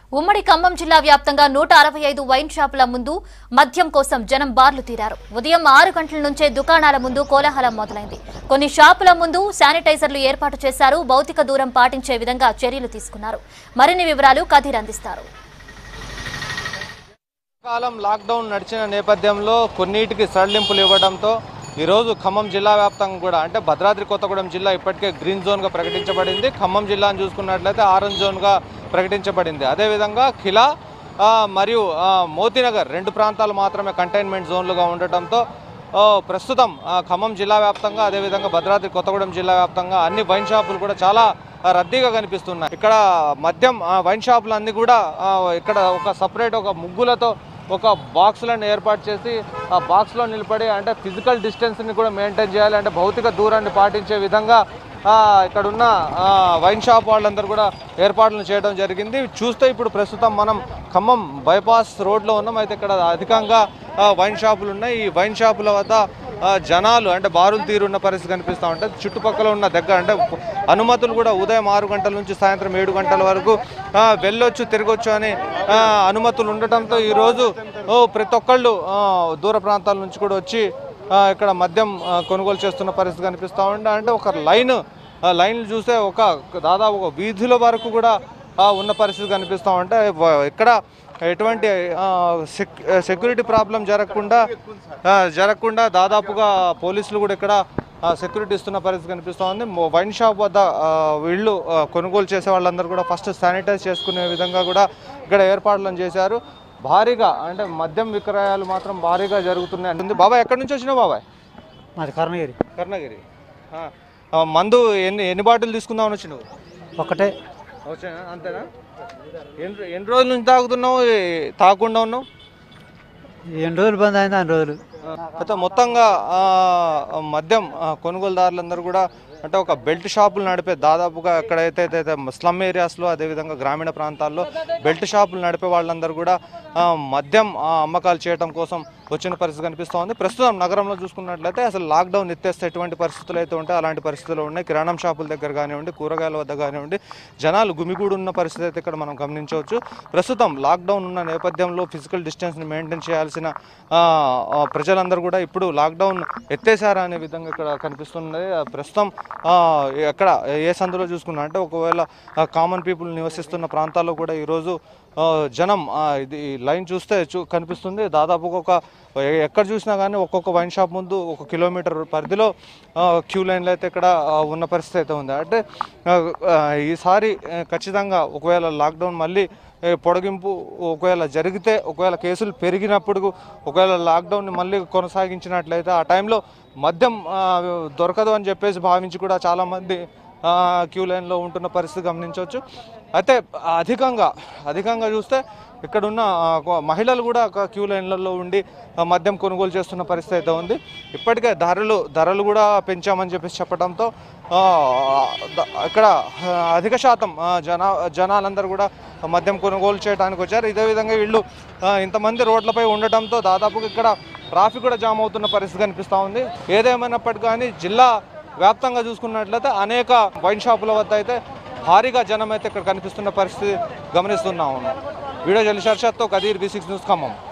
ఉమ్మడి ఖమ్మం జిల్లా వ్యాప్తంగా నూట అరవై ఐదు వైన్ షాపుల ముందు మద్యం కోసం జనం బార్లు తీరారు ఉదయం ఆరు గంటల నుంచే దుకాణాల ముందు కోలాహలం మొదలైంది కొన్ని షాపుల ముందు శానిటైజర్లు ఏర్పాటు చేశారు భౌతిక దూరం పాటించే విధంగా చర్యలు తీసుకున్నారు మరిన్ని వివరాలు కథీర్ అందిస్తారు కాలం లాక్డౌన్ నడిచిన నేపథ్యంలో కొన్నిటికి సడలింపులు ఇవ్వడంతో ఈరోజు ఖమ్మం జిల్లా వ్యాప్తంగా కూడా అంటే భద్రాద్రి కొత్తగూడెం జిల్లా ఇప్పటికే గ్రీన్ జోన్గా ప్రకటించబడింది ఖమ్మం జిల్లాను చూసుకున్నట్లయితే ఆరెంజ్ జోన్గా ప్రకటించబడింది అదేవిధంగా ఖిలా ఆ, మరియు ఆ, మోతీనగర్ రెండు ప్రాంతాలు మాత్రమే కంటైన్మెంట్ జోన్లుగా ఉండటంతో ఆ, ప్రస్తుతం ఆ, ఖమ్మం జిల్లా వ్యాప్తంగా అదేవిధంగా భద్రాద్రి కొత్తగూడెం జిల్లా వ్యాప్తంగా అన్ని వైన్ షాపులు కూడా చాలా ఆ, రద్దీగా కనిపిస్తున్నాయి ఇక్కడ మద్యం ఆ, వైన్ షాపులు అన్ని కూడా ఆ, ఇక్కడ ఒక సపరేట్ ఒక ముగ్గులతో ఒక బాక్సులను ఏర్పాటు చేసి ఆ బాక్స్లో నిలబడి అంటే ఫిజికల్ డిస్టెన్స్ని కూడా మెయింటైన్ చేయాలి అంటే భౌతిక దూరాన్ని పాటించే విధంగా ఆ, ఇక్కడ ఉన్న ఆ, వైన్ షాప్ వాళ్ళందరూ కూడా ఏర్పాట్లు చేయడం జరిగింది చూస్తే ఇప్పుడు ప్రస్తుతం మనం ఖమ్మం బైపాస్ రోడ్లో ఉన్నాం అయితే ఇక్కడ అధికంగా ఆ, వైన్ షాపులు ఉన్నాయి ఈ వైన్ షాపుల వద్ద ఆ, జనాలు అంటే బారులు తీరున్న పరిస్థితి కనిపిస్తూ ఉంటుంది చుట్టుపక్కల ఉన్న దగ్గర అంటే అనుమతులు కూడా ఉదయం ఆరు గంటల నుంచి సాయంత్రం ఏడు గంటల వరకు ఆ, వెళ్ళొచ్చు తిరగొచ్చు అని ఆ, అనుమతులు ఉండటంతో ఈరోజు ఓ, ప్రతి ఒక్కళ్ళు ఆ, దూర ప్రాంతాల నుంచి కూడా వచ్చి ఆ, ఇక్కడ మద్యం ఆ, కొనుగోలు చేస్తున్న పరిస్థితి కనిపిస్తూ ఉంది అంటే ఒక లైన్ ఆ, లైన్లు చూస్తే ఒక దాదాపు ఒక వీధుల వరకు కూడా ఆ, ఉన్న పరిస్థితి కనిపిస్తూ ఉంటే వ- ఇక్కడ ఎటువంటి ఆ, సెక్- సెక్యూరిటీ ప్రాబ్లం జరగకుండా ఆ, జరగకుండా దాదాపుగా పోలీసులు కూడా ఇక్కడ ఆ, సెక్యూరిటీ ఇస్తున్న పరిస్థితి కనిపిస్తూ ఉంది మొ- వైన్ షాప్ వద్ద ఆ, వీళ్ళు ఆ, కొనుగోలు చేసే వాళ్ళందరూ కూడా ఫస్ట్ శానిటైజ్ చేసుకునే విధంగా కూడా ఇక్కడ ఏర్పాట్లను చేశారు భారీగా అంటే మద్యం విక్రయాలు మాత్రం భారీగా జరుగుతున్నాయి అంటుంది బాబాయ్ ఎక్కడి నుంచి వచ్చినావు బాబాయ్ మాది కర్ణగిరి కర్ణగిరి ఆ, ఆ, మందు ఎన్ని ఎన్ని బాటిల్ తీసుకుందామని వచ్చినావు ఒకటే వచ్చానా అంతేనా ఎన్ని ఎన్ని రోజుల నుంచి తాగుతున్నావు ఏ- తాగకుండా ఉన్నావు ఎన్ని రోజులు బంద్ అయింది అన్ని రోజులు అయితే మొత్తంగా ఆ, మద్యం ఆ, కొనుగోలుదారులందరూ కూడా అంటే ఒక బెల్ట్ షాపులు నడిపే దాదాపుగా ఎక్కడైతే అయితే స్లమ్ ఏరియాస్లో అదేవిధంగా గ్రామీణ ప్రాంతాల్లో బెల్ట్ షాపులు నడిపే వాళ్ళందరూ కూడా ఆ, మద్యం ఆ, అమ్మకాలు చేయడం కోసం వచ్చిన పరిస్థితి కనిపిస్తూ ఉంది ప్రస్తుతం నగరంలో చూసుకున్నట్లయితే అసలు లాక్డౌన్ ఎత్తేస్తే ఎటువంటి పరిస్థితులు అయితే ఉంటాయి అలాంటి పరిస్థితులు ఉన్నాయి కిరాణం షాపుల దగ్గర కానివ్వండి కూరగాయల వద్ద కానివ్వండి జనాలు గుమిగూడు ఉన్న పరిస్థితి అయితే ఇక్కడ మనం గమనించవచ్చు ప్రస్తుతం లాక్డౌన్ ఉన్న నేపథ్యంలో ఫిజికల్ డిస్టెన్స్ని మెయింటైన్ చేయాల్సిన ఆ, ఆ, ప్రజలందరూ కూడా ఇప్పుడు లాక్డౌన్ ఎత్తేసారా అనే విధంగా ఇక్కడ కనిపిస్తున్నది ఆ, ప్రస్తుతం ఆ, ఎక్కడ ఏ సందులో చూసుకున్నా అంటే ఒకవేళ కామన్ పీపుల్ నివసిస్తున్న ప్రాంతాల్లో కూడా ఈరోజు ఆ, జనం ఆ, ఇది ఈ లైన్ చూస్తే చూ కనిపిస్తుంది దాదాపుగా ఒక ఎ- ఎక్కడ చూసినా కానీ ఒక్కొక్క వైన్ షాప్ ముందు ఒక కిలోమీటర్ పరిధిలో ఆ, క్యూ లైన్లు అయితే ఇక్కడ ఆ, ఉన్న పరిస్థితి అయితే ఉంది అంటే ఆ, ఆ, ఈసారి ఆ, ఖచ్చితంగా ఒకవేళ లాక్డౌన్ మళ్ళీ ఏ, పొడిగింపు ఒకవేళ జరిగితే ఒకవేళ కేసులు పెరిగినప్పుడు ఒకవేళ లాక్డౌన్ని మళ్ళీ కొనసాగించినట్లయితే ఆ టైంలో మద్యం ఆ, దొరకదు అని చెప్పేసి భావించి కూడా చాలామంది ఆ, క్యూ లైన్లో ఉంటున్న పరిస్థితి గమనించవచ్చు అయితే అధికంగా అధికంగా చూస్తే ఇక్కడున్న ఆ, కొ- మహిళలు కూడా ఒక క్యూ లైన్లలో ఉండి ఆ, మద్యం కొనుగోలు చేస్తున్న పరిస్థితి అయితే ఉంది ఇప్పటికే ధరలు ధరలు కూడా పెంచామని చెప్పేసి చెప్పడంతో ఆ, ద- ఇక్కడ ఆ, అధిక శాతం ఆ, జనా జనాలందరూ కూడా మద్యం కొనుగోలు చేయడానికి వచ్చారు ఇదే విధంగా వీళ్ళు ఆ, ఇంతమంది రోడ్లపై ఉండటంతో దాదాపుగా ఇక్కడ ట్రాఫిక్ కూడా జామ్ అవుతున్న పరిస్థితి కనిపిస్తూ ఉంది ఏదేమైనప్పటికీ కానీ జిల్లా వ్యాప్తంగా చూసుకున్నట్లయితే అనేక వైన్ షాపుల వద్ద అయితే భారీగా జనం అయితే ఇక్కడ కనిపిస్తున్న పరిస్థితి గమనిస్తున్నాము వీడియో జలి షర్షత్తో Kadir B six news Khammam